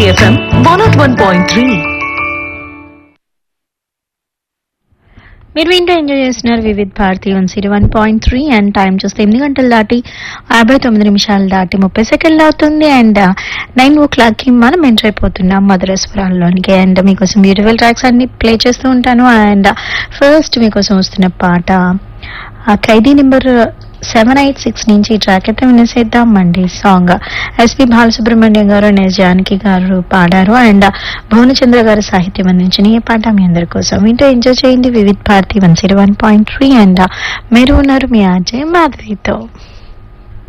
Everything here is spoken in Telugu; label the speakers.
Speaker 1: Hit FM 101.3.
Speaker 2: మీరు వింటూ ఎంజాయ్ చేస్తున్నారు Vividh Bharati one zero one point three and time చూస్తే ఎనిమిది గంటలు దాటి యాభై తొమ్మిది నిమిషాలు దాటి ముప్పై సెకండ్లు అవుతుంది అండ్ నైన్ ఓ క్లాక్ కి మనం ఎంటర్ అయిపోతున్నాం మధుర స్వరాల్లోనికి అండ్ మీకోసం బ్యూటిఫుల్ ట్రాక్స్ అన్ని ప్లే చేస్తూ ఉంటాను అండ్ ఫస్ట్ మీకోసం వస్తున్న పాట ఆ Khaidi number seven eight six నుంచి ఈ ట్రాక్ అయితే వినేసేద్దాం అండి సాంగ్ ఎస్పి బాలసుబ్రహ్మణ్యం గారు ఎన్ఎస్ జానకి గారు పాడారు అండ్ భువనచంద్ర గారు సాహిత్యం అందించిన ఈ పాట మీ అందరి కోసం వింటూ ఎంజాయ్ చేయండి Vividh Bharati one zero one point three and మీరు ఉన్నారు మీ అజయ్ మాధవితో